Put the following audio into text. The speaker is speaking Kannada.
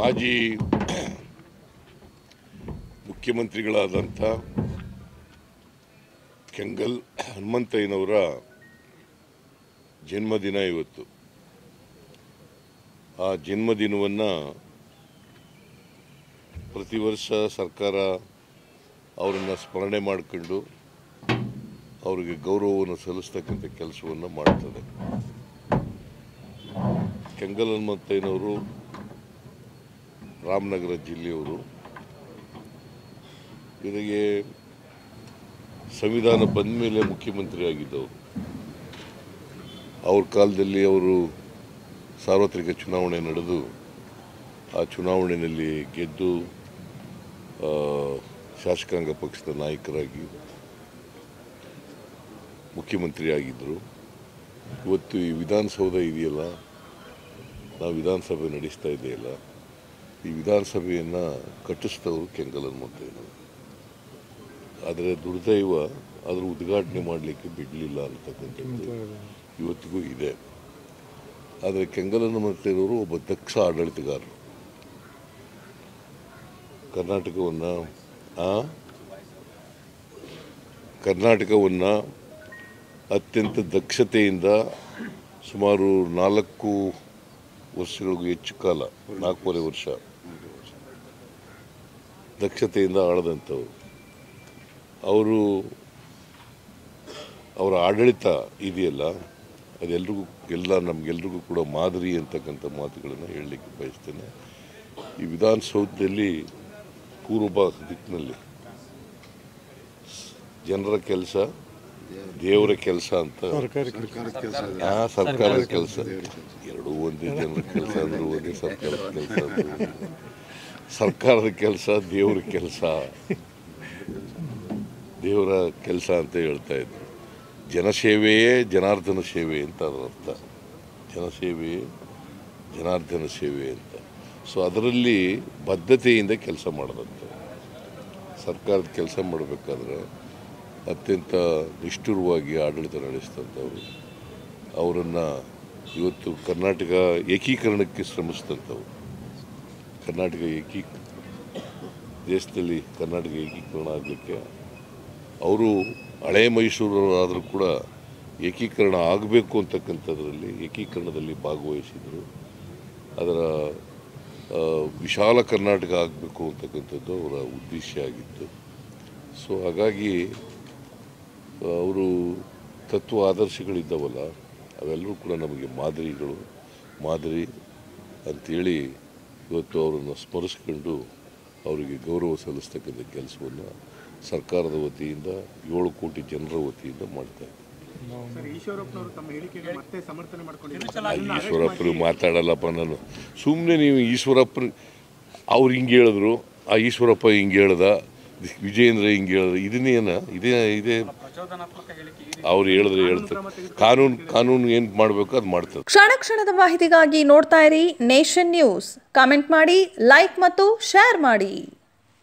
ಮಾಜಿ ಮುಖ್ಯಮಂತ್ರಿಗಳಾದಂಥ ಕೆಂಗಲ್ ಹನುಮಂತಯ್ಯನವರ ಜನ್ಮದಿನ ಇವತ್ತು ಆ ಜನ್ಮದಿನವನ್ನು ಪ್ರತಿ ವರ್ಷ ಸರ್ಕಾರ ಅವರನ್ನು ಸ್ಮರಣೆ ಮಾಡಿಕೊಂಡು ಅವರಿಗೆ ಗೌರವವನ್ನು ಸಲ್ಲಿಸ್ತಕ್ಕಂಥ ಕೆಲಸವನ್ನು ಮಾಡ್ತದೆ ಕೆಂಗಲ್ ಹನುಮಂತಯ್ಯನವರು ರಾಮನಗರ ಜಿಲ್ಲೆಯವರು ಇವರಿಗೆ ಸಂವಿಧಾನ ಬಂದ ಮೇಲೆ ಮುಖ್ಯಮಂತ್ರಿ ಆಗಿದ್ದವರು ಅವ್ರ ಕಾಲದಲ್ಲಿ ಅವರು ಸಾರ್ವತ್ರಿಕ ಚುನಾವಣೆ ನಡೆದು ಆ ಚುನಾವಣೆಯಲ್ಲಿ ಗೆದ್ದು ಆ, ಶಾಸಕಾಂಗ ಪಕ್ಷದ ನಾಯಕರಾಗಿ ಮುಖ್ಯಮಂತ್ರಿ ಆಗಿದ್ದರು ಇವತ್ತು ಈ ವಿಧಾನಸೌಧ ಇದೆಯಲ್ಲ ನಾವು ವಿಧಾನಸಭೆ ನಡೆಸ್ತಾ ಇದೆಯಲ್ಲ ಈ ವಿಧಾನಸಭೆಯನ್ನು ಕಟ್ಟಿಸಿದವರು ಕೆಂಗಲ್ ಹನುಮಂತಯ್ಯನವರು ಆದರೆ ದುರ್ದೈವ ಅದರ ಉದ್ಘಾಟನೆ ಮಾಡಲಿಕ್ಕೆ ಬಿಡಲಿಲ್ಲ ಅಂತಕ್ಕಂಥದ್ದು ಇವತ್ತಿಗೂ ಇದೆ ಆದರೆ ಕೆಂಗಲ್ ಹನುಮಂತಯ್ಯನವರು ಒಬ್ಬ ದಕ್ಷ ಆಡಳಿತಗಾರರು ಕರ್ನಾಟಕವನ್ನು ಆ ಕರ್ನಾಟಕವನ್ನು ಅತ್ಯಂತ ದಕ್ಷತೆಯಿಂದ ಸುಮಾರು ನಾಲ್ಕು ವರ್ಷಗಳಿಗೂ ಹೆಚ್ಚು ಕಾಲ ನಾಲ್ಕೂವರೆ ವರ್ಷ ದಕ್ಷತೆಯಿಂದ ಆಳದಂಥವ್ರು ಅವರು ಅವರ ಆಡಳಿತ ಇದೆಯಲ್ಲ ಅದೆಲ್ರಿಗೂ ಎಲ್ಲ ನಮಗೆಲ್ರಿಗೂ ಕೂಡ ಮಾದರಿ ಅಂತಕ್ಕಂಥ ಮಾತುಗಳನ್ನು ಹೇಳಲಿಕ್ಕೆ ಬಯಸ್ತೇನೆ ಈ ವಿಧಾನಸೌಧದಲ್ಲಿ ಪೂರ್ವ ಭಾಗ ದಿಕ್ಕಿನಲ್ಲಿ ಜನರ ಕೆಲಸ ದೇವರ ಕೆಲಸ ಅಂತ ಆ ಸರ್ಕಾರದ ಕೆಲಸ ಎರಡೂ ಒಂದೇ ಜನರ ಕೆಲಸ ಅಂದ್ರೆ ಒಂದೇ ಸರ್ಕಾರದ ಕೆಲಸ ಅಂದ್ರೆ ಸರ್ಕಾರದ ಕೆಲಸ ದೇವರ ಕೆಲಸ ದೇವರ ಕೆಲಸ ಅಂತ ಹೇಳ್ತಾ ಇದ್ರು ಜನಸೇವೆಯೇ ಜನಾರ್ದನ ಸೇವೆ ಅಂತ ಅದರ ಅರ್ಥ ಜನಸೇವೆಯೇ ಜನಾರ್ದನ ಸೇವೆ ಅಂತ ಸೊ ಅದರಲ್ಲಿ ಬದ್ಧತೆಯಿಂದ ಕೆಲಸ ಮಾಡೋದಂತೆ ಸರ್ಕಾರದ ಕೆಲಸ ಮಾಡಬೇಕಾದ್ರೆ ಅತ್ಯಂತ ನಿಷ್ಠುರವಾಗಿ ಆಡಳಿತ ನಡೆಸಿದಂಥವ್ರು ಅವರನ್ನು ಇವತ್ತು ಕರ್ನಾಟಕ ಏಕೀಕರಣಕ್ಕೆ ಶ್ರಮಿಸಿದಂಥವ್ರು ಕರ್ನಾಟಕ ಏಕೀ ದೇಶದಲ್ಲಿ ಕರ್ನಾಟಕ ಏಕೀಕರಣ ಆಗಲಿಕ್ಕೆ ಅವರು ಹಳೆ ಮೈಸೂರವರಾದರೂ ಕೂಡ ಏಕೀಕರಣ ಆಗಬೇಕು ಅಂತಕ್ಕಂಥದ್ರಲ್ಲಿ ಏಕೀಕರಣದಲ್ಲಿ ಭಾಗವಹಿಸಿದರು ಅದರ ಆ, ವಿಶಾಲ ಕರ್ನಾಟಕ ಆಗಬೇಕು ಅಂತಕ್ಕಂಥದ್ದು ಅವರ ಉದ್ದೇಶ ಆಗಿತ್ತು ಸೊ ಹಾಗಾಗಿ ಅವರು ತತ್ವ ಆದರ್ಶಗಳಿದ್ದಾವಲ್ಲ ಅವೆಲ್ಲರೂ ಕೂಡ ನಮಗೆ ಮಾದರಿಗಳು ಮಾದರಿ ಅಂಥೇಳಿ ಇವತ್ತು ಅವರನ್ನು ಸ್ಮರಿಸ್ಕೊಂಡು ಅವರಿಗೆ ಗೌರವ ಸಲ್ಲಿಸ್ತಕ್ಕಂಥ ಕೆಲಸವನ್ನು ಸರ್ಕಾರದ ವತಿಯಿಂದ ಏಳು ಕೋಟಿ ಜನರ ವತಿಯಿಂದ ಮಾಡ್ತಾ ಇದ್ದಾರೆ ಸರ್ ಈಶ್ವರಪ್ಪನವರು ತಮ್ಮ ಹೇಳಿಕೆಯನ್ನು ಮತ್ತೆ ಸಮರ್ಥನೆ ಮಾಡ್ಕೊಂಡಿದ್ದಾರೆ ಈಶ್ವರಪ್ಪರು ಮಾತಾಡಲ್ಲಪ್ಪ ನಾನು ಸುಮ್ಮನೆ ನೀವು ಈಶ್ವರಪ್ಪನ ಅವ್ರು ಹಿಂಗೆ ಹೇಳಿದ್ರು ಆ ಈಶ್ವರಪ್ಪ ಹಿಂಗೆ ಹೇಳ್ದ ವಿಜಯೇಂದ್ರ ಹಿಂಗೆ ಹೇಳಿದ್ರು ಇದನ್ನೇನ ಇದೇ ಇದೇ ಅವ್ರು ಹೇಳಿದ್ರೆ ಹೇಳ್ತಾರೆ ಕಾನೂನು ಕಾನೂನು ಏನು ಮಾಡಬೇಕು ಅದು ಮಾಡ್ತಾರೆ ಕ್ಷಣ ಕ್ಷಣದ ಮಾಹಿತಿಗಾಗಿ ನೋಡ್ತಾ ಇರಿ ನೇಷನ್ ನ್ಯೂಸ್ ಕಾಮೆಂಟ್ ಮಾಡಿ ಲೈಕ್ ಮತ್ತು ಶೇರ್ ಮಾಡಿ